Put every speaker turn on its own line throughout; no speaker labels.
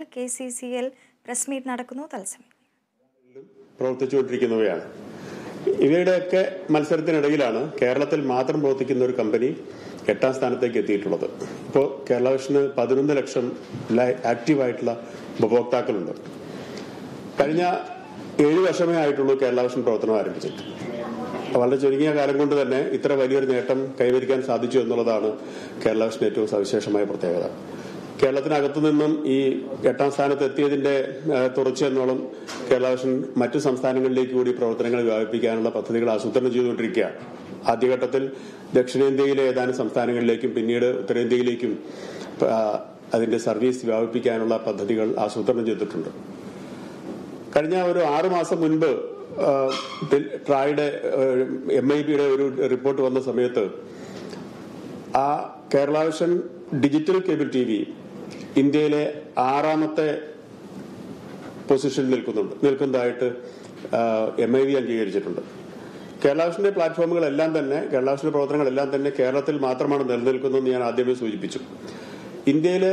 K C C L press meet നടക്കുന്നു തത്സമയം
പ്രവർത്തിച്ചുകൊണ്ടിരിക്കുന്നവയാണ് ഇവയുടെയൊക്കെ മത്സരത്തിനിടയിലാണ് കേരളത്തിൽ മാത്രം പ്രവർത്തിക്കുന്ന ഒരു കമ്പനി എട്ടാം സ്ഥാനത്തേക്ക് എത്തിയിട്ടുള്ളത് ഇപ്പോൾ കേരള വിഷന് പതിനൊന്ന് ലക്ഷം ആക്റ്റീവായിട്ടുള്ള ഉപഭോക്താക്കളുണ്ട് കഴിഞ്ഞ ഏഴ് വർഷമേ ആയിട്ടുള്ളൂ കേരള വിഷൻ പ്രവർത്തനം ആരംഭിച്ചിട്ട് വളരെ ചുരുങ്ങിയ കാലം കൊണ്ട് തന്നെ ഇത്ര വലിയൊരു നേട്ടം കൈവരിക്കാൻ സാധിച്ചു എന്നുള്ളതാണ് കേരള വിഷൻ ഏറ്റവും സവിശേഷമായ പ്രത്യേകത കേരളത്തിനകത്തു നിന്നും ഈ എട്ടാം സ്ഥാനത്ത് എത്തിയതിന്റെ ഏഹ്, തുടർച്ച എന്നോളം കേരള വിഷൻ മറ്റു സംസ്ഥാനങ്ങളിലേക്ക് കൂടി പ്രവർത്തനങ്ങൾ വ്യാപിപ്പിക്കാനുള്ള പദ്ധതികൾ ആസൂത്രണം ചെയ്തുകൊണ്ടിരിക്കുകയാണ് ആദ്യഘട്ടത്തിൽ ദക്ഷിണേന്ത്യയിലെ ഏതാനും സംസ്ഥാനങ്ങളിലേക്കും പിന്നീട് ഉത്തരേന്ത്യയിലേക്കും ആ, അതിന്റെ സർവീസ് വ്യാപിപ്പിക്കാനുള്ള പദ്ധതികൾ ആസൂത്രണം ചെയ്തിട്ടുണ്ട് കഴിഞ്ഞ ഒരു ആറു മാസം മുൻപ് ആ, ടെൽ- ട്രായുടെ എം ഐ ബിയുടെ ഒരു റിപ്പോർട്ട് വന്ന സമയത്ത് ആ Kerala Vision digital cable T V ഇന്ത്യയിലെ ആറാമത്തെ പൊസിഷനിൽ നിൽക്കുന്നുണ്ട് നിൽക്കുന്നതായിട്ട് എം ഐ വി അംഗീകരിച്ചിട്ടുണ്ട് കേരള വിഷന്റെ പ്ലാറ്റ്ഫോമുകളെല്ലാം തന്നെ കേരള വിഷന്റെ പ്രവർത്തനങ്ങളെല്ലാം തന്നെ കേരളത്തിൽ മാത്രമാണ് നിലനിൽക്കുന്നതെന്ന് ഞാൻ ആദ്യമേ സൂചിപ്പിച്ചു ഇന്ത്യയിലെ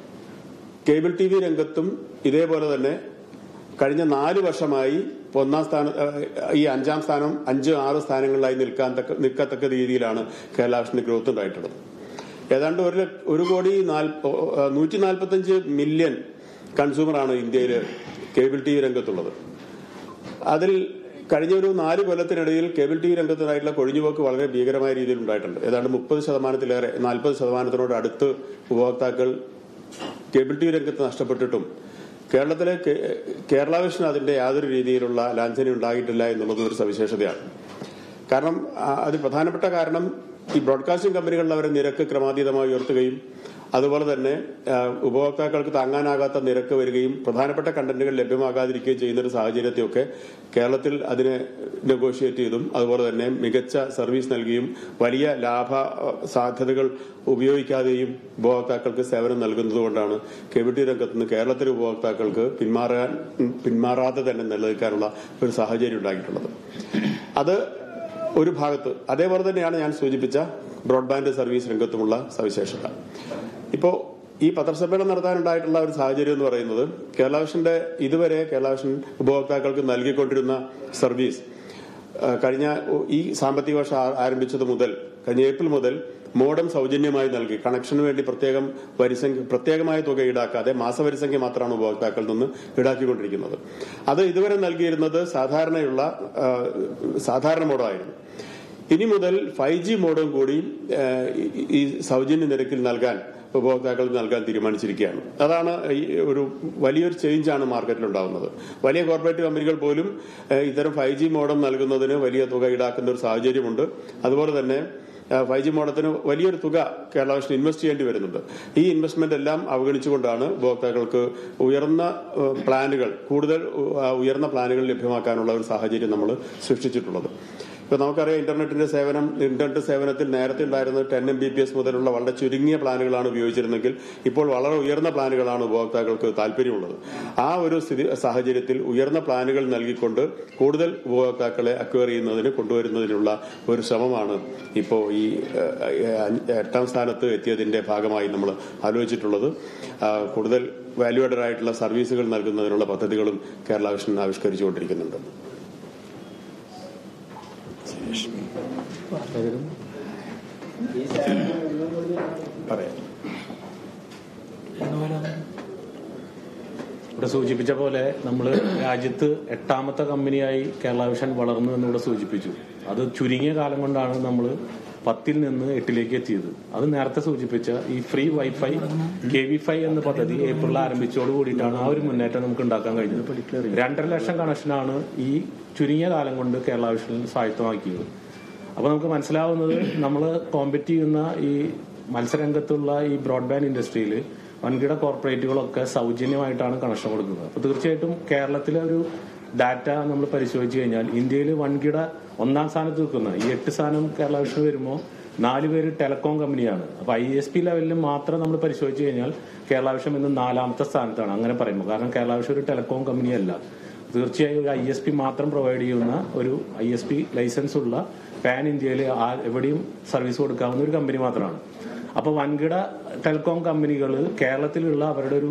കേബിൾ ടി വി രംഗത്തും ഇതേപോലെ തന്നെ കഴിഞ്ഞ നാല് വർഷമായി ഒന്നാം സ്ഥാനം ഈ അഞ്ചാം സ്ഥാനം അഞ്ച് ആറ് സ്ഥാനങ്ങളിലായി നിൽക്കാൻ തക്ക നിൽക്കത്തക്ക രീതിയിലാണ് കേരള വിഷന്റെ ഗ്രോത്ത് ഉണ്ടായിട്ടുള്ളത് ഏതാണ്ട് ഒരു ലക്ഷ- ഒരു കോടി നൂറ്റി നാൽപ്പത്തഞ്ച് മില്യൺ കൺസ്യൂമറാണ് ഇന്ത്യയിൽ കേബിൾ ടി വി രംഗത്തുള്ളത് അതിൽ കഴിഞ്ഞ ഒരു നാല് കൊല്ലത്തിനിടയിൽ കേബിൾ ടി വി രംഗത്തിനായിട്ടുള്ള കൊഴിഞ്ഞുപോക്ക് വളരെ ഭീകരമായ രീതിയിൽ ഉണ്ടായിട്ടുണ്ട് ഏതാണ്ട് മുപ്പത് ശതമാനത്തിലേറെ നാൽപ്പത് ശതമാനത്തിനോട് അടുത്ത് ഉപഭോക്താക്കൾ കേബിൾ ടി വി രംഗത്ത് നഷ്ടപ്പെട്ടിട്ടും കേരളത്തിലെ കേ- കേരള വിഷൻ അതിന്റെ യാതൊരു രീതിയിലുള്ള ലാഞ്ചന ഉണ്ടായിട്ടില്ല എന്നുള്ളത് ഒരു സവിശേഷതയാണ് കാരണം ആ, അതിൽ പ്രധാനപ്പെട്ട കാരണം ഈ ബ്രോഡ്കാസ്റ്റിംഗ് കമ്പനികളിൽ അവരെ നിരക്ക് ക്രമാതീതമായി ഉയർത്തുകയും അതുപോലെ തന്നെ ആ, ഉപഭോക്താക്കൾക്ക് താങ്ങാനാകാത്ത നിരക്ക് വരികയും പ്രധാനപ്പെട്ട കണ്ടന്റുകൾ ലഭ്യമാകാതിരിക്കുകയും ചെയ്യുന്ന ഒരു സാഹചര്യത്തെയൊക്കെ കേരളത്തിൽ അതിനെ നെഗോഷിയേറ്റ് ചെയ്തും അതുപോലെ തന്നെ മികച്ച സർവീസ് നൽകിയും വലിയ ലാഭ ആ, സാധ്യതകൾ ഉപയോഗിക്കാതെയും ഉപഭോക്താക്കൾക്ക് സേവനം നൽകുന്നതുകൊണ്ടാണ് കേബിൾ ടി രംഗത്ത് നിന്ന് കേരളത്തിലെ ഉപഭോക്താക്കൾക്ക് പിന്മാറാൻ പിന്മാറാതെ തന്നെ നിലനിൽക്കാനുള്ള ഒരു സാഹചര്യം ഉണ്ടാക്കിയിട്ടുള്ളത് അത് ഒരു ഭാഗത്ത് അതേപോലെ തന്നെയാണ് ഞാൻ സൂചിപ്പിച്ച ബ്രോഡ്ബാൻഡ് സർവീസ് രംഗത്തുമുള്ള സവിശേഷത ഇപ്പോ ഈ പത്രസമ്മേളനം നടത്താനുണ്ടായിട്ടുള്ള ഒരു സാഹചര്യം എന്ന് പറയുന്നത് കേരള വിഷന്റെ ഇതുവരെ കേരള വിഷൻ ഉപഭോക്താക്കൾക്ക് നൽകിക്കൊണ്ടിരുന്ന സർവീസ് ആ, കഴിഞ്ഞ ഈ സാമ്പത്തിക വർഷം ആ- ആരംഭിച്ചത് മുതൽ കഴിഞ്ഞ ഏപ്രിൽ മുതൽ മോഡം സൗജന്യമായി നൽകി കണക്ഷന് വേണ്ടി പ്രത്യേകം വരിസംഖ്യ പ്രത്യേകമായ തുക ഈടാക്കാതെ മാസവരിസംഖ്യ മാത്രമാണ് ഉപഭോക്താക്കളിൽ നിന്ന് ഈടാക്കിക്കൊണ്ടിരിക്കുന്നത് അത് ഇതുവരെ നൽകിയിരുന്നത് സാധാരണയുള്ള ആ, സാധാരണ മോഡമായിരുന്നു ഇനി മുതൽ ഫൈവ് ജി മോഡും കൂടി ആ, ഈ- ഈ സൗജന്യ നിരക്കിൽ നൽകാൻ ഉപഭോക്താക്കൾക്ക് നൽകാൻ തീരുമാനിച്ചിരിക്കുകയാണ് അതാണ് ഈ ഒരു വലിയൊരു ചേഞ്ചാണ് മാർക്കറ്റിൽ ഉണ്ടാകുന്നത് വലിയ കോർപ്പറേറ്റ് കമ്പനികൾ പോലും ആ, ഇത്തരം ഫൈവ് ജി മോഡം നൽകുന്നതിന് വലിയ തുക ഈടാക്കുന്ന ഒരു സാഹചര്യമുണ്ട് അതുപോലെ തന്നെ ഫൈവ് ജി മോഡത്തിന് വലിയൊരു തുക കേരള വിഷൻ ഇൻവെസ്റ്റ് ചെയ്യേണ്ടി വരുന്നുണ്ട് ഈ ഇൻവെസ്റ്റ്മെന്റ് എല്ലാം അവഗണിച്ചുകൊണ്ടാണ് ഉപഭോക്താക്കൾക്ക് ഉയർന്ന ആ, പ്ലാനുകൾ കൂടുതൽ ആ, ഉയർന്ന പ്ലാനുകൾ ലഭ്യമാക്കാനുള്ള ഒരു സാഹചര്യം നമ്മൾ സൃഷ്ടിച്ചിട്ടുള്ളത് ഇപ്പൊ നമുക്കറിയാം ഇന്റർനെറ്റിന്റെ സേവനം ഇന്റർനെറ്റ് സേവനത്തിൽ നേരത്തെ ഉണ്ടായിരുന്നത് ten M B P S മുതലുള്ള വളരെ ചുരുങ്ങിയ പ്ലാനുകളാണ് ഉപയോഗിച്ചിരുന്നെങ്കിൽ ഇപ്പോൾ വളരെ ഉയർന്ന പ്ലാനുകളാണ് ഉപഭോക്താക്കൾക്ക് താല്പര്യമുള്ളത് ആ ഒരു സ്ഥിതി സാഹചര്യത്തിൽ ഉയർന്ന പ്ലാനുകൾ നൽകിക്കൊണ്ട് കൂടുതൽ ഉപഭോക്താക്കളെ അക്വയർ ചെയ്യുന്നതിന് കൊണ്ടുവരുന്നതിനുള്ള ഒരു ശ്രമമാണ് ഇപ്പോൾ ഈ ഏഹ്, അഞ്ച്- എട്ടാം സ്ഥാനത്ത് എത്തിയതിന്റെ ഭാഗമായി നമ്മൾ ആലോചിച്ചിട്ടുള്ളത് ആ, കൂടുതൽ വാല്യൂ ആഡഡ് ആയിട്ടുള്ള സർവീസുകൾ നൽകുന്നതിനുള്ള പദ്ധതികളും കേരള വിഷൻ ആവിഷ്കരിച്ചുകൊണ്ടിരിക്കുന്നുണ്ട് പറയാം
ഇവിടെ സൂചിപ്പിച്ച പോലെ നമ്മൾ രാജ്യത്ത് എട്ടാമത്തെ കമ്പനിയായി കേരള വിഷൻ വളർന്നു എന്നിവിടെ സൂചിപ്പിച്ചു അത് ചുരുങ്ങിയ കാലം കൊണ്ടാണ് നമ്മൾ പത്തിൽ നിന്ന് എട്ടിലേക്ക് എത്തിയത് അത് നേരത്തെ സൂചിപ്പിച്ച ഈ free WiFi K V Fi എന്ന പദ്ധതി ഏപ്രിൽ ആരംഭിച്ചോട് കൂടിയിട്ടാണ് ആ ഒരു മുന്നേറ്റം നമുക്ക് ഉണ്ടാക്കാൻ കഴിഞ്ഞത് രണ്ടര ലക്ഷം കണക്ഷനാണ് ഈ ചുരുങ്ങിയ കാലം കൊണ്ട് കേരള വിഷൻ സ്വായത്തമാക്കിയത് അപ്പൊ നമുക്ക് മനസ്സിലാവുന്നത് നമ്മൾ കോമ്പറ്റ് ചെയ്യുന്ന ഈ മത്സരരംഗത്തുള്ള ഈ ബ്രോഡ്ബാൻഡ് ഇൻഡസ്ട്രിയിൽ വൻകിട കോർപ്പറേറ്റുകളൊക്കെ സൗജന്യമായിട്ടാണ് കണക്ഷൻ കൊടുക്കുന്നത് അപ്പൊ തീർച്ചയായിട്ടും കേരളത്തിലെ ഒരു ഡാറ്റ നമ്മൾ പരിശോധിച്ച് കഴിഞ്ഞാൽ ഇന്ത്യയിൽ വൻകിട ഒന്നാം സ്ഥാനത്ത് നിൽക്കുന്ന ഈ എട്ട് സ്ഥാനം കേരള വിഷൻ വരുമ്പോൾ നാല് പേര് ടെലികോം കമ്പനിയാണ് അപ്പൊ ഐ എസ് പി ലെവലിൽ മാത്രം നമ്മൾ പരിശോധിച്ച് കഴിഞ്ഞാൽ കേരള വിഷൻ ഇന്ന് നാലാമത്തെ സ്ഥാനത്താണ് അങ്ങനെ പറയുമ്പോൾ കാരണം കേരള വിഷൻ ഒരു ടെലികോം കമ്പനിയല്ല തീർച്ചയായും ഒരു ഐ എസ് പി മാത്രം പ്രൊവൈഡ് ചെയ്യുന്ന ഒരു ഐ എസ് പി ലൈസൻസ് ഉള്ള പാൻ ഇന്ത്യയിൽ എവിടെയും സർവീസ് കൊടുക്കാവുന്ന ഒരു കമ്പനി മാത്രമാണ് അപ്പൊ വൻകിട ടെലികോം കമ്പനികൾ കേരളത്തിലുള്ള അവരുടെ ഒരു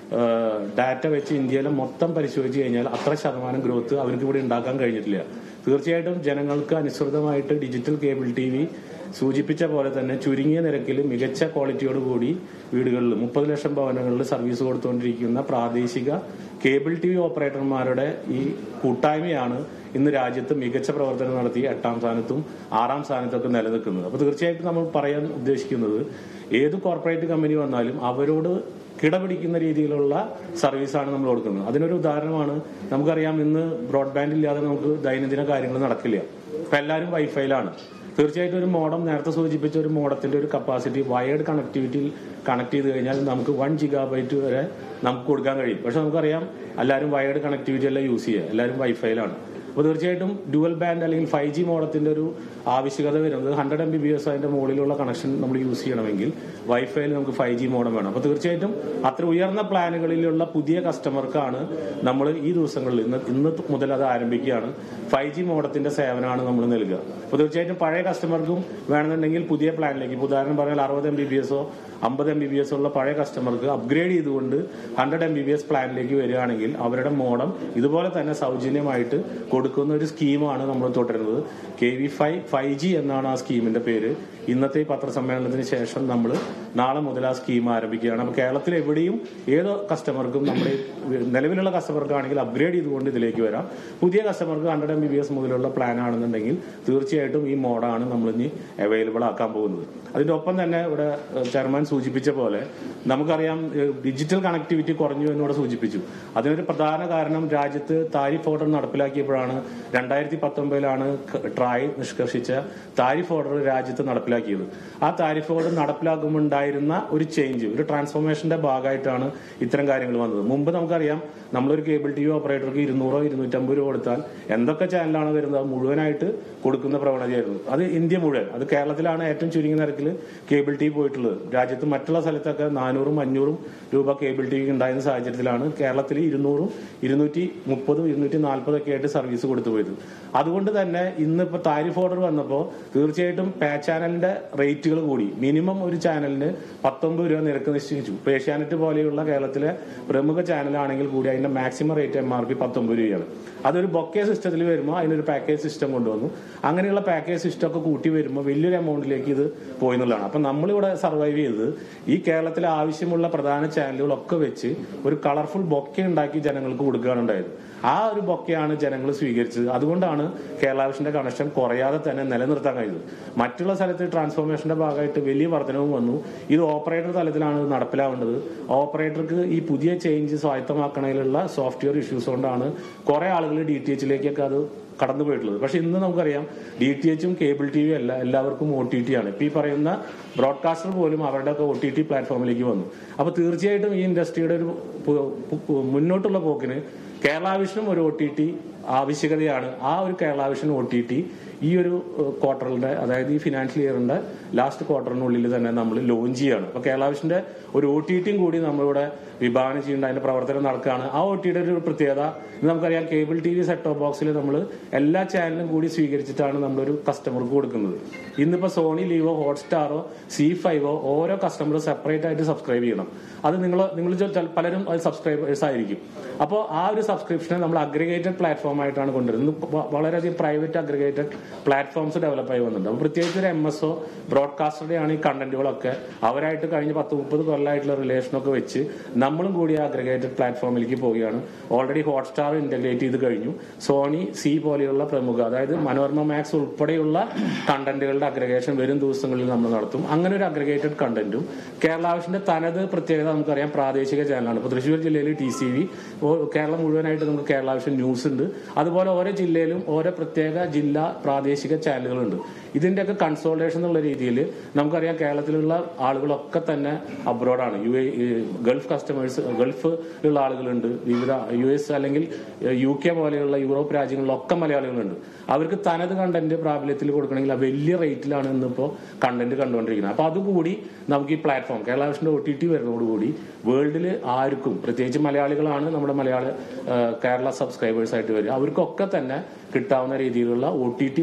ഡാറ്റ വെച്ച് ഇന്ത്യയിലെ മൊത്തം പരിശോധിച്ച് കഴിഞ്ഞാൽ അത്ര ശതമാനം ഗ്രോത്ത് അവർക്ക് ഇവിടെ ഉണ്ടാക്കാൻ കഴിഞ്ഞിട്ടില്ല തീർച്ചയായിട്ടും ജനങ്ങൾക്ക് അനുസൃതമായിട്ട് ഡിജിറ്റൽ കേബിൾ ടി വി സൂചിപ്പിച്ച പോലെ തന്നെ ചുരുങ്ങിയ നിരക്കിൽ മികച്ച ക്വാളിറ്റിയോട് കൂടി വീടുകളിൽ മുപ്പത് ലക്ഷം ഭവനങ്ങളിൽ സർവീസ് കൊടുത്തുകൊണ്ടിരിക്കുന്ന പ്രാദേശിക കേബിൾ ടി വി ഓപ്പറേറ്റർമാരുടെ ഈ കൂട്ടായ്മയാണ് ഇന്ന് രാജ്യത്ത് മികച്ച പ്രവർത്തനം നടത്തി എട്ടാം സ്ഥാനത്തും ആറാം സ്ഥാനത്തൊക്കെ നിലനിൽക്കുന്നത് അപ്പോൾ തീർച്ചയായിട്ടും നമ്മൾ പറയാൻ ഉദ്ദേശിക്കുന്നത് ഏത് കോർപ്പറേറ്റ് കമ്പനി വന്നാലും അവരോട് കിടപിടിക്കുന്ന രീതിയിലുള്ള സർവീസാണ് നമ്മൾ കൊടുക്കുന്നത് അതിനൊരു ഉദാഹരണമാണ് നമുക്കറിയാം ഇന്ന് ബ്രോഡ്ബാൻഡ് ഇല്ലാതെ നമുക്ക് ദൈനംദിന കാര്യങ്ങൾ നടക്കില്ല ഇപ്പം എല്ലാവരും വൈഫൈയിലാണ് തീർച്ചയായിട്ടും ഒരു മോഡം നേരത്തെ സൂചിപ്പിച്ച ഒരു മോഡത്തിന്റെ ഒരു കപ്പാസിറ്റി വയേർഡ് കണക്ടിവിറ്റിയിൽ കണക്ട് ചെയ്ത് കഴിഞ്ഞാൽ നമുക്ക് വൺ ജിഗാബൈറ്റ് വരെ നമുക്ക് കൊടുക്കാൻ കഴിയും പക്ഷെ നമുക്കറിയാം എല്ലാവരും വയേർഡ് കണക്ടിവിറ്റി അല്ല യൂസ് ചെയ്യുക എല്ലാവരും വൈഫൈയിലാണ് അപ്പോൾ തീർച്ചയായിട്ടും ഡുവൽ ബാൻഡ് അല്ലെങ്കിൽ ഫൈവ് ജി മോഡത്തിന്റെ ഒരു ആവശ്യകത വരുന്നത് hundred M B B S അതിന്റെ മുകളിലുള്ള കണക്ഷൻ നമ്മൾ യൂസ് ചെയ്യണമെങ്കിൽ വൈഫൈയിൽ നമുക്ക് ഫൈവ് ജി മോഡം വേണം അപ്പോൾ തീർച്ചയായിട്ടും അത്ര ഉയർന്ന പ്ലാനുകളിലുള്ള പുതിയ കസ്റ്റമർക്കാണ് നമ്മൾ ഈ ദിവസങ്ങളിൽ ഇന്ന് ഇന്ന് മുതൽ അത് ആരംഭിക്കുകയാണ് ഫൈവ് ജി മോഡത്തിന്റെ സേവനമാണ് നമ്മൾ നൽകുക അപ്പോൾ തീർച്ചയായിട്ടും പഴയ കസ്റ്റമർക്കും വേണമെന്നുണ്ടെങ്കിൽ പുതിയ പ്ലാനിലേക്ക് ഇപ്പോൾ ഉദാഹരണം പറഞ്ഞാൽ അറുപത് എം ബി ബി എസോ അമ്പത് എം ബി ബി എസ് ഉള്ള പഴയ കസ്റ്റമർക്ക് അപ്ഗ്രേഡ് ചെയ്തുകൊണ്ട് hundred M B B S പ്ലാനിലേക്ക് വരികയാണെങ്കിൽ അവരുടെ മോഡം ഇതുപോലെ തന്നെ സൗജന്യമായിട്ട് കൊടുക്കുന്ന ഒരു സ്കീമാണ് നമ്മൾ തുടരുന്നത് K V five five G എന്നാണ് ആ സ്കീമിന്റെ പേര് ഇന്നത്തെ ഈ പത്രസമ്മേളനത്തിന് ശേഷം നമ്മൾ നാളെ മുതൽ ആ സ്കീം ആരംഭിക്കുകയാണ് അപ്പോൾ കേരളത്തിൽ എവിടെയും ഏത് കസ്റ്റമർക്കും നമ്മുടെ നിലവിലുള്ള കസ്റ്റമർക്കാണെങ്കിൽ അപ്ഗ്രേഡ് ചെയ്തുകൊണ്ട് ഇതിലേക്ക് വരാം പുതിയ കസ്റ്റമർക്ക് hundred M B B S മുതലുള്ള പ്ലാൻ ആണെന്നുണ്ടെങ്കിൽ തീർച്ചയായിട്ടും ഈ മോഡാണ് നമ്മൾ ഇനി അവൈലബിൾ ആക്കാൻ പോകുന്നത് അതിന്റെ ഒപ്പം തന്നെ ഇവിടെ ചെയർമാൻ സൂചിപ്പിച്ച പോലെ നമുക്കറിയാം ഏഹ്, ഡിജിറ്റൽ കണക്ടിവിറ്റി കുറഞ്ഞു എന്നിവിടെ സൂചിപ്പിച്ചു അതിനൊരു പ്രധാന കാരണം രാജ്യത്ത് താരിഫ് ഓർഡർ നടപ്പിലാക്കിയപ്പോഴാണ് രണ്ടായിരത്തി പത്തൊമ്പതിലാണ് ട്രായ് നിഷ്കർഷിച്ച താരിഫ് ഓർഡർ രാജ്യത്ത് നടപ്പിലാക്കിയത് ആ താരിഫ് ഓർഡർ നടപ്പിലാക്കുമ്പോൾ ഉണ്ടായിരുന്ന ഒരു ചേഞ്ച് ഒരു ട്രാൻസ്ഫോർമേഷന്റെ ഭാഗമായിട്ടാണ് ഇത്തരം കാര്യങ്ങൾ വന്നത് മുമ്പ് നമുക്കറിയാം നമ്മളൊരു കേബിൾ ടി വി ഓപ്പറേറ്റർക്ക് ഇരുന്നൂറോ ഇരുന്നൂറ്റമ്പത് രൂപ കൊടുത്താൽ എന്തൊക്കെ ചാനലാണ് വരുന്നത് അത് മുഴുവനായിട്ട് കൊടുക്കുന്ന പ്രവണതയായിരുന്നു അത് ഇന്ത്യ മുഴുവൻ അത് കേരളത്തിലാണ് ഏറ്റവും ചുരുങ്ങിയ നിരക്കിൽ കേബിൾ ടി വി പോയിട്ടുള്ളത് രാജ്യത്ത് മറ്റുള്ള സ്ഥലത്തൊക്കെ നാനൂറും അഞ്ഞൂറും രൂപ കേബിൾ ടി വി ഉണ്ടായിരുന്ന സാഹചര്യത്തിലാണ് കേരളത്തിൽ ഇരുന്നൂറും ഇരുന്നൂറ്റി മുപ്പതും ഇരുന്നൂറ്റി നാൽപ്പതൊക്കെ ആയിട്ട് സർവീസ് കൊടുത്തു പോയത് അതുകൊണ്ട് തന്നെ ഇന്നിപ്പോൾ താരിഫ് ഓർഡർ വന്നപ്പോൾ തീർച്ചയായിട്ടും പേ ചാനലിന്റെ റേറ്റുകൾ കൂടി മിനിമം ഒരു ചാനലിന് പത്തൊമ്പത് രൂപ നിരക്ക് നിശ്ചയിച്ചു ഇപ്പോൾ ഏഷ്യാനെറ്റ് പോലെയുള്ള കേരളത്തിലെ പ്രമുഖ ചാനലാണെങ്കിൽ കൂടി അതിന്റെ maximum rate M R P പത്തൊമ്പത് രൂപയാണ് അതൊരു ബൊക്കെ സിസ്റ്റത്തിൽ വരുമ്പോൾ അതിനൊരു പാക്കേജ് സിസ്റ്റം കൊണ്ടുവന്നു അങ്ങനെയുള്ള പാക്കേജ് സിസ്റ്റം ഒക്കെ കൂട്ടി വരുമ്പോൾ വലിയൊരു എമൗണ്ടിലേക്ക് ഇത് പോയി എന്നുള്ളതാണ് അപ്പം നമ്മളിവിടെ സർവൈവ് ചെയ്തത് ഈ കേരളത്തിലെ ആവശ്യമുള്ള പ്രധാന ചാനലുകളൊക്കെ വെച്ച് ഒരു കളർഫുൾ ബൊക്കെ ഉണ്ടാക്കി ജനങ്ങൾക്ക് കൊടുക്കുകയാണ് ഉണ്ടായത് ആ ഒരു ബൊക്കെയാണ് ജനങ്ങൾ സ്വീകരിച്ചത് അതുകൊണ്ടാണ് കേരള വിഷന്റെ കണക്ഷൻ കുറയാതെ തന്നെ നിലനിർത്താൻ കഴിയുന്നത് മറ്റുള്ള സ്ഥലത്ത് ട്രാൻസ്ഫോർമേഷന്റെ ഭാഗമായിട്ട് വലിയ വർധനവും വന്നു ഇത് ഓപ്പറേറ്റർ തലത്തിലാണ് ഇത് നടപ്പിലാവേണ്ടത് ഓപ്പറേറ്റർക്ക് ഈ പുതിയ ചേഞ്ച് സ്വായത്തമാക്കണതിലുള്ള സോഫ്റ്റ്വെയർ ഇഷ്യൂസ് കൊണ്ടാണ് കുറെ ആളുകൾ ഡി ടി എച്ചിലേക്കൊക്കെ അത് കടന്നു പോയിട്ടുള്ളത് പക്ഷെ ഇന്ന് നമുക്കറിയാം ഡി ടി എച്ചും കേബിൾ ടി വി അല്ല എല്ലാവർക്കും ഒ ടി ടി ആണ് ഇപ്പൊ ഈ പറയുന്ന ബ്രോഡ്കാസ്റ്റർ പോലും അവരുടെ ഒക്കെ ഒ ടി ടി പ്ലാറ്റ്ഫോമിലേക്ക് വന്നു അപ്പൊ തീർച്ചയായിട്ടും ഈ ഇൻഡസ്ട്രിയുടെ ഒരു പു- പു- മുന്നോട്ടുള്ള പോക്കിന് കേരള വിഷനും ഒരു ഒ ടി ടി ആവശ്യകതയാണ് ആ ഒരു Kerala Vision O T T ഈ ഒരു ക്വാർട്ടറിന്റെ അതായത് ഈ ഫിനാൻഷ്യൽ ഇയറിന്റെ ലാസ്റ്റ് ക്വാർട്ടറിനുള്ളിൽ തന്നെ നമ്മൾ ലോഞ്ച് ചെയ്യാണ് അപ്പൊ കേരള വിഷന്റെ ഒരു ഒ ടി ടിയും കൂടി നമ്മളിവിടെ വിഭാവനം ചെയ്യേണ്ട അതിന്റെ പ്രവർത്തനം നടക്കുകയാണ് ആ ഒ ടിയുടെ ഒരു പ്രത്യേകത ഇന്ന് നമുക്കറിയാം cable T V set top ബോക്സിൽ നമ്മൾ എല്ലാ ചാനലും കൂടി സ്വീകരിച്ചിട്ടാണ് നമ്മളൊരു കസ്റ്റമർക്ക് കൊടുക്കുന്നത് ഇന്നിപ്പോ സോണി ലീവോ ഹോട്ട്സ്റ്റാറോ സി ഫൈവോ ഓരോ കസ്റ്റമർ സെപ്പറേറ്റ് ആയിട്ട് സബ്സ്ക്രൈബ് ചെയ്യണം അത് നിങ്ങൾ നിങ്ങൾ പലരും അത് സബ്സ്ക്രൈബേഴ്സ് ആയിരിക്കും അപ്പോൾ ആ ഒരു സബ്സ്ക്രിപ്ഷനെ നമ്മൾ അഗ്രിഗേറ്റഡ് പ്ലാറ്റ്ഫോം ആയിട്ടാണ് കൊണ്ടുവരുന്നത് ഇന്ന് വ- വളരെയധികം പ്രൈവറ്റ് അഗ്രിഗേറ്റഡ് പ്ലാറ്റ്ഫോംസ് ഡെവലപ്പ് ആയി വന്നിട്ടുണ്ട് അപ്പോൾ പ്രത്യേകിച്ച് ഒരു എം എസ് ഒ ബ്രോഡ്കാസ്റ്ററുടെ ആണ് ഈ കണ്ടന്റുകളൊക്കെ അവരായിട്ട് കഴിഞ്ഞ പത്ത് മുപ്പത് കൊല്ലമായിട്ടുള്ള റിലേഷനൊക്കെ വെച്ച് നമ്മളും കൂടി ആ അഗ്രിഗേറ്റഡ് പ്ലാറ്റ്ഫോമിലേക്ക് പോവുകയാണ് ഓൾറെഡി ഹോട്ട്സ്റ്റാർ ഇന്റഗ്രേറ്റ് ചെയ്ത് കഴിഞ്ഞു സോണി സി പോലെയുള്ള പ്രമുഖ അതായത് മനോരമ മാക്സ് ഉൾപ്പെടെയുള്ള കണ്ടന്റുകളുടെ അഗ്രഗേഷൻ വരും ദിവസങ്ങളിൽ നമ്മൾ നടത്തും അങ്ങനെ ഒരു അഗ്രഗേറ്റഡ് കണ്ടന്റും കേരള ആവശ്യന്റെ തനത് പ്രത്യേകത നമുക്കറിയാം പ്രാദേശിക ചാനലാണ് ഇപ്പോൾ തൃശ്ശൂർ ജില്ലയിൽ ടി സി വി കേരളം മുഴുവനായിട്ട് നമുക്ക് കേരള ആവശ്യം ന്യൂസ് ഉണ്ട് അതുപോലെ ഓരോ ജില്ലയിലും ഓരോ പ്രത്യേക ജില്ലാ പ്രാദേശിക ചാനലുകളുണ്ട് ഇതിന്റെയൊക്കെ കൺസോൾട്ടേഷൻ എന്നുള്ള രീതിയിൽ നമുക്കറിയാം കേരളത്തിലുള്ള ആളുകളൊക്കെ തന്നെ അബ്രോഡാണ് യു എ ഗൾഫ് കസ്റ്റമേഴ്സ് ഗൾഫിലുള്ള ആളുകളുണ്ട് വിവിധ യു എസ് അല്ലെങ്കിൽ യു കെ പോലെയുള്ള യൂറോപ്പ് രാജ്യങ്ങളിലൊക്കെ മലയാളികളുണ്ട് അവർക്ക് തനത് കണ്ടന്റ് പ്രാബല്യത്തിൽ കൊടുക്കണമെങ്കിൽ ആ വലിയ റേറ്റിലാണ് ഇന്നിപ്പോൾ കണ്ടന്റ് കണ്ടുകൊണ്ടിരിക്കുന്നത് അപ്പൊ അതുകൂടി നമുക്ക് ഈ പ്ലാറ്റ്ഫോം കേരള വിഷന്റെ ഒ ടി ടി വരുന്നതോടുകൂടി വേൾഡിൽ ആർക്കും പ്രത്യേകിച്ച് മലയാളികളാണ് നമ്മുടെ മലയാള ആ, കേരള സബ്സ്ക്രൈബേഴ്സ് ആയിട്ട് വരിക അവർക്കൊക്കെ തന്നെ കിട്ടാവുന്ന രീതിയിലുള്ള ഒ ടി ടി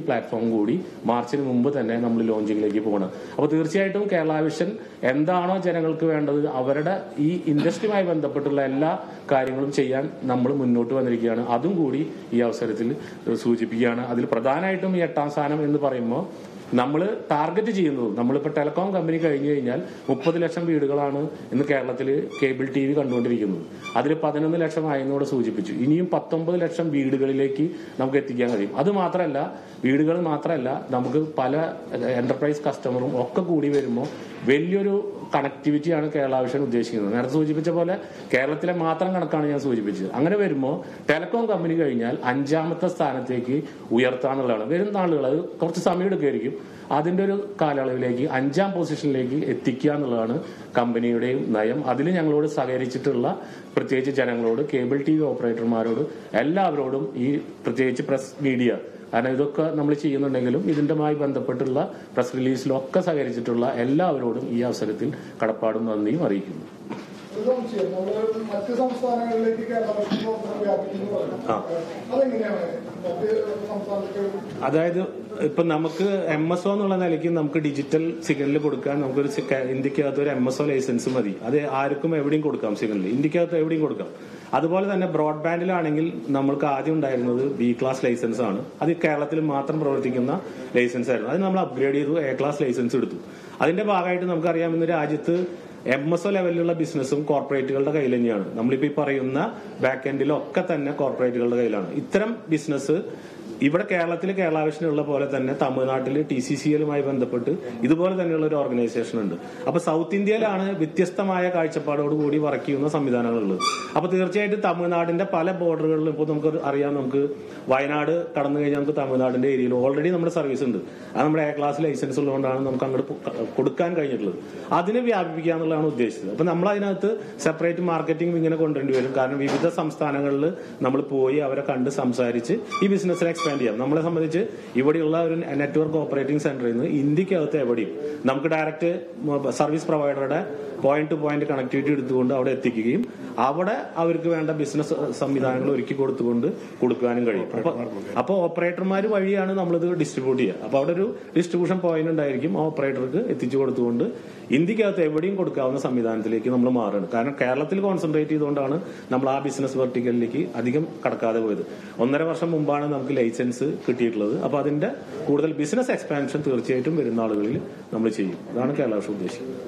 പ്ലാറ്റ്ഫോം കൂടി മാർച്ചിന് മുമ്പ് തന്നെ നമ്മൾ ലോഞ്ചിങ്ങിലേക്ക് പോകണം അപ്പോൾ തീർച്ചയായിട്ടും കേരള വിഷൻ എന്താണോ ജനങ്ങൾക്ക് വേണ്ടത് അവരുടെ ഈ ഇൻഡസ്ട്രിയുമായി ബന്ധപ്പെട്ടുള്ള എല്ലാ കാര്യങ്ങളും ചെയ്യാൻ നമ്മൾ മുന്നോട്ട് വന്നിരിക്കുകയാണ് അതും കൂടി ഈ അവസരത്തിൽ സൂചിപ്പിക്കുകയാണ് അതിൽ പ്രധാനമായിട്ടും ഈ എട്ടാം സ്ഥാനം എന്ന് പറയുമ്പോൾ നമ്മൾ ടാർഗറ്റ് ചെയ്യുന്നത് നമ്മളിപ്പോൾ ടെലികോം കമ്പനി കഴിഞ്ഞു കഴിഞ്ഞാൽ മുപ്പത് ലക്ഷം വീടുകളാണ് ഇന്ന് കേരളത്തിൽ കേബിൾ ടി വി കണ്ടുകൊണ്ടിരിക്കുന്നത് അതിൽ പതിനൊന്ന് ലക്ഷം ആയെന്നോട് സൂചിപ്പിച്ചു ഇനിയും പത്തൊമ്പത് ലക്ഷം വീടുകളിലേക്ക് നമുക്ക് എത്തിക്കാൻ കഴിയും അത് മാത്രമല്ല വീടുകൾ മാത്രമല്ല നമുക്ക് പല എന്റർപ്രൈസ് കസ്റ്റമറും ഒക്കെ കൂടി വരുമ്പോൾ വലിയൊരു കണക്ടിവിറ്റിയാണ് കേരള വിഷൻ ഉദ്ദേശിക്കുന്നത് നേരത്തെ സൂചിപ്പിച്ച പോലെ കേരളത്തിലെ മാത്രം കണക്കാണ് ഞാൻ സൂചിപ്പിച്ചത് അങ്ങനെ വരുമ്പോൾ ടെലികോം കമ്പനി കഴിഞ്ഞാൽ അഞ്ചാമത്തെ സ്ഥാനത്തേക്ക് ഉയർത്താന്നുള്ളതാണ് വരും നാളുകൾ അത് കുറച്ച് സമയം എടുക്കുമായിരിക്കും അതിന്റെ ഒരു കാലയളവിലേക്ക് അഞ്ചാം പൊസിഷനിലേക്ക് എത്തിക്കുക എന്നുള്ളതാണ് കമ്പനിയുടെയും നയം അതിൽ ഞങ്ങളോട് സഹകരിച്ചിട്ടുള്ള പ്രത്യേകിച്ച് ജനങ്ങളോട് കേബിൾ ടി വി ഓപ്പറേറ്റർമാരോട് എല്ലാവരോടും ഈ പ്രത്യേകിച്ച് പ്രസ് മീഡിയ കാരണം ഇതൊക്കെ നമ്മൾ ചെയ്യുന്നുണ്ടെങ്കിലും ഇതിൻ്റെമായി ബന്ധപ്പെട്ടുള്ള പ്രസ് റിലീസിലൊക്കെ സഹകരിച്ചിട്ടുള്ള എല്ലാവരോടും ഈ അവസരത്തിൽ കടപ്പാടും നന്ദിയും അറിയിക്കുന്നു
ഒരു സംശയം നമ്മള് മറ്റ് സംസ്ഥാനങ്ങളിലേക്ക് കേരള ഭക്ഷണ പ്രവർത്തനം വ്യാപിക്കുന്നു പറഞ്ഞു
ആ.
അതെങ്ങനെയാണ് മറ്റ് സംസ്ഥാനത്തേക്ക്
അതായത് ഇപ്പൊ നമുക്ക് എം എസ് ഒ എന്നുള്ള നിലയ്ക്ക് നമുക്ക് ഡിജിറ്റൽ സിഗ്നൽ കൊടുക്കാൻ നമുക്കൊരു സി- ക- ഇന്ത്യക്കകത്ത് ഒരു എം എസ് ഒ ലൈസൻസ് മതി അത് ആർക്കും എവിടെയും കൊടുക്കാം സിഗ്നൽ ഇന്ത്യക്കകത്ത് എവിടെയും കൊടുക്കാം അതുപോലെ തന്നെ ബ്രോഡ്ബാൻഡിലാണെങ്കിൽ നമ്മൾക്ക് ആദ്യം ഉണ്ടായിരുന്നത് ബി ക്ലാസ് ലൈസൻസ് ആണ് അത് കേരളത്തിൽ മാത്രം പ്രവർത്തിക്കുന്ന ലൈസൻസ് ആയിരുന്നു അത് നമ്മൾ അപ്ഗ്രേഡ് ചെയ്തു എ ക്ലാസ് ലൈസൻസ് എടുത്തു അതിന്റെ ഭാഗമായിട്ട് നമുക്കറിയാം ഇന്ന് രാജ്യത്ത് എം എസ് ഒ ലെവലിലുള്ള ബിസിനസ്സും കോർപ്പറേറ്റുകളുടെ കയ്യിൽ തന്നെയാണ് നമ്മളിപ്പോ ഈ പറയുന്ന ബാക്ക് എൻഡിലൊക്കെ തന്നെ കോർപ്പറേറ്റുകളുടെ കയ്യിലാണ് ഇത്തരം ബിസിനസ് ഇവിടെ കേരളത്തിൽ കേരള വിഷനുള്ള പോലെ തന്നെ തമിഴ്നാട്ടിൽ ടി സി സി എല്ലുമായി ബന്ധപ്പെട്ട് ഇതുപോലെ തന്നെയുള്ള ഒരു ഓർഗനൈസേഷൻ ഉണ്ട് അപ്പൊ സൗത്ത് ഇന്ത്യയിലാണ് വ്യത്യസ്തമായ കാഴ്ചപ്പാടോട് കൂടി വർക്ക് ചെയ്യുന്ന സംവിധാനങ്ങളുള്ളത് അപ്പൊ തീർച്ചയായിട്ടും തമിഴ്നാടിന്റെ പല ബോർഡറുകളിലും ഇപ്പോൾ നമുക്ക് അറിയാം നമുക്ക് വയനാട് കടന്നു കഴിഞ്ഞാൽ നമുക്ക് തമിഴ്നാടിന്റെ ഏരിയയിൽ ഓൾറെഡി നമ്മുടെ സർവീസ് ഉണ്ട് അത് നമ്മുടെ എ ക്ലാസ് ലൈസൻസ് ഉള്ളതുകൊണ്ടാണ് നമുക്ക് അങ്ങോട്ട് പൊ- കൊടുക്കാൻ കഴിഞ്ഞിട്ടുള്ളത് അതിനെ വ്യാപിപ്പിക്കുക എന്നുള്ളതാണ് ഉദ്ദേശിച്ചത് അപ്പൊ നമ്മൾ അതിനകത്ത് സെപ്പറേറ്റ് മാർക്കറ്റിംഗ് ഇങ്ങനെ കൊണ്ടുവരേണ്ടി വരും കാരണം വിവിധ സംസ്ഥാനങ്ങളിൽ നമ്മൾ പോയി അവരെ കണ്ട് സംസാരിച്ച് ഈ ബിസിനസ്സിനെ എക്സ്പാൻഡ് ചെയ്യാം നമ്മളെ സംബന്ധിച്ച് ഇവിടെയുള്ള ഒരു നെറ്റ്വർക്ക് ഓപ്പറേറ്റിംഗ് സെന്ററിൽ നിന്ന് ഇന്ത്യക്കകത്ത് എവിടെയും നമുക്ക് ഡയറക്റ്റ് സർവീസ് പ്രൊവൈഡറുടെ പോയിന്റ് ടു പോയിന്റ് കണക്ടിവിറ്റി എടുത്തുകൊണ്ട് അവിടെ എത്തിക്കുകയും അവിടെ അവർക്ക് വേണ്ട ബിസിനസ് സംവിധാനങ്ങൾ ഒരുക്കി കൊടുത്തുകൊണ്ട് കൊടുക്കാനും കഴിയും അപ്പൊ അപ്പോൾ ഓപ്പറേറ്റർമാർ വഴിയാണ് നമ്മളിത് ഡിസ്ട്രിബ്യൂട്ട് ചെയ്യുക അപ്പൊ അവിടെ ഒരു ഡിസ്ട്രിബ്യൂഷൻ പോയിന്റ് ഉണ്ടായിരിക്കും ആ ഓപ്പറേറ്റർക്ക് എത്തിച്ചു കൊടുത്തുകൊണ്ട് ഇന്ത്യക്കകത്ത് എവിടെയും കൊടുക്കാവുന്ന സംവിധാനത്തിലേക്ക് നമ്മൾ മാറുകയാണ് കാരണം കേരളത്തിൽ കോൺസെൻട്രേറ്റ് ചെയ്തുകൊണ്ടാണ് നമ്മൾ ആ ബിസിനസ് വെർട്ടിക്കലിലേക്ക് അധികം കടക്കാതെ പോയത് ഒന്നര വർഷം മുമ്പാണ് നമുക്ക് ലൈസൻസ് കിട്ടിയിട്ടുള്ളത് അപ്പൊ അതിന്റെ കൂടുതൽ ബിസിനസ് എക്സ്പാൻഷൻ തീർച്ചയായിട്ടും വരുന്ന ആളുകളിൽ നമ്മൾ ചെയ്യും അതാണ് കേരള വർഷം ഉദ്ദേശിക്കുന്നത്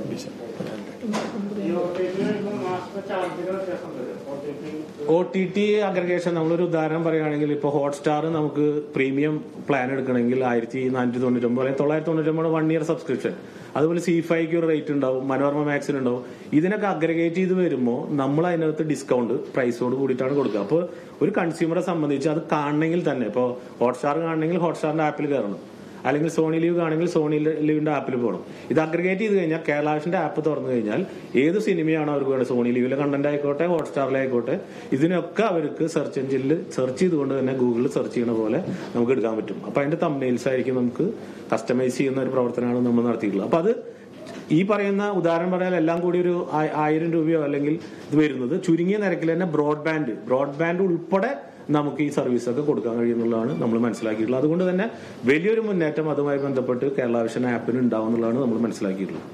ഒ ടി ടി അഗ്രഗേഷൻ നമ്മളൊരു ഉദാഹരണം പറയുകയാണെങ്കിൽ ഇപ്പോൾ ഹോട്ട്സ്റ്റാർ നമുക്ക് പ്രീമിയം പ്ലാൻ എടുക്കണമെങ്കിൽ ആയിരത്തി നാനൂറ്റി തൊണ്ണൂറ്റൊമ്പത് അല്ലെങ്കിൽ തൊള്ളായിരത്തി തൊണ്ണൂറ്റൊമ്പത് വൺ ഇയർ സബ്സ്ക്രിപ്ഷൻ അതുപോലെ സി ഫൈക്ക് ഒരു റേറ്റ് ഉണ്ടാവും മനോരമ മാക്സിന് ഉണ്ടാവും ഇതിനൊക്കെ അഗ്രഗേറ്റ് ചെയ്ത് വരുമ്പോൾ നമ്മൾ അതിനകത്ത് ഡിസ്കൗണ്ട് പ്രൈസോട് കൂടിയിട്ടാണ് കൊടുക്കുക അപ്പോൾ ഒരു കൺസ്യൂമറെ സംബന്ധിച്ച് അത് കാണണമെങ്കിൽ തന്നെ ഇപ്പോൾ ഹോട്ട്സ്റ്റാർ കാണണമെങ്കിൽ ഹോട്ട്സ്റ്റാറിന്റെ ആപ്പിൽ കയറണം അല്ലെങ്കിൽ സോണി ലീവ് ആണെങ്കിൽ സോണി ലീവിന്റെ ആപ്പിൽ പോകണം ഇത് അഗ്രിഗേറ്റ് ചെയ്ത് കഴിഞ്ഞാൽ കേരളാവിഷന്റെ ആപ്പ് തുറന്നു കഴിഞ്ഞാൽ ഏത് സിനിമയാണോ അവർക്ക് വേണ്ടത് സോണി ലീവിലെ കണ്ടന്റ് ആയിക്കോട്ടെ ഹോട്ട്സ്റ്റാറിലായിക്കോട്ടെ ഇതിനൊക്കെ അവർക്ക് സെർച്ച് എഞ്ചിനിൽ സെർച്ച് ചെയ്തുകൊണ്ട് തന്നെ ഗൂഗിളിൽ സെർച്ച് ചെയ്യുന്ന പോലെ നമുക്ക് എടുക്കാൻ പറ്റും അപ്പൊ അതിന്റെ തമ്മിൽസ് ആയിരിക്കും നമുക്ക് കസ്റ്റമൈസ് ചെയ്യുന്ന ഒരു പ്രവർത്തനമാണ് നമ്മൾ നടത്തിയിട്ടുള്ളത് അപ്പൊ അത് ഈ പറയുന്ന ഉദാഹരണം പറഞ്ഞാൽ എല്ലാം കൂടി ഒരു ആ- ആയിരം രൂപയോ അല്ലെങ്കിൽ ഇത് വരുന്നത് ചുരുങ്ങിയ നിരക്കിൽ തന്നെ ബ്രോഡ്ബാൻഡ് ബ്രോഡ്ബാൻഡ് ഉൾപ്പെടെ നമുക്ക് ഈ സർവീസ് ഒക്കെ കൊടുക്കാൻ കഴിയുന്നുള്ളതാണ് നമ്മൾ മനസ്സിലാക്കിയിട്ടുള്ളത് അതുകൊണ്ട് തന്നെ വലിയൊരു മുന്നേറ്റം അതുമായി ബന്ധപ്പെട്ട് കേരള വിഷൻ ആപ്പിന് ഉണ്ടാവും എന്നുള്ളതാണ് നമ്മൾ മനസ്സിലാക്കിയിട്ടുള്ളത്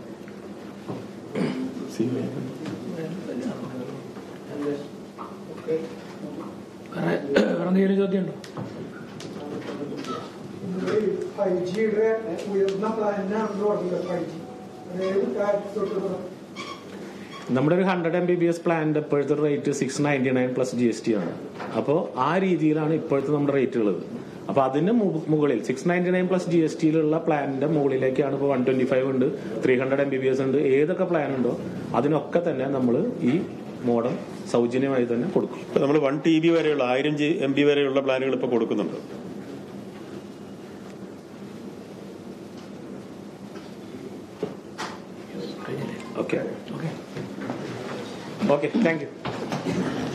വേറെ വേറെ എന്തെങ്കിലും ചോദ്യമുണ്ടോ
ഫൈവ് ജിയുടെ ഉയർന്ന പ്ലാനിനാണ് പറഞ്ഞത് ഫൈവ് ജി ഏത് കാര്യത്തിൽ
നമ്മുടെ ഒരു hundred M B B S പ്ലാനിന്റെ ഇപ്പോഴത്തെ rate six ninety nine plus G S T ആണ് അപ്പോൾ ആ രീതിയിലാണ് ഇപ്പോഴത്തെ നമ്മുടെ റേറ്റ് ഉള്ളത് അപ്പൊ അതിന് മു- മുകളിൽ six ninety nine plus G S ടിയിലുള്ള പ്ലാനിന്റെ മുകളിലേക്കാണ് ഇപ്പോൾ വൺ ട്വന്റി ഫൈവ് ഉണ്ട് three hundred M B B S ഉണ്ട് ഏതൊക്കെ പ്ലാൻ ഉണ്ടോ അതിനൊക്കെ തന്നെ നമ്മൾ ഈ മോഡം സൗജന്യമായി തന്നെ കൊടുക്കും
നമ്മൾ വൺ ടി ബി വരെയുള്ള ആയിരം ജി എം ബി വരെയുള്ള പ്ലാനുകൾ ഇപ്പോൾ കൊടുക്കുന്നുണ്ട്
okay
okay
okay thank U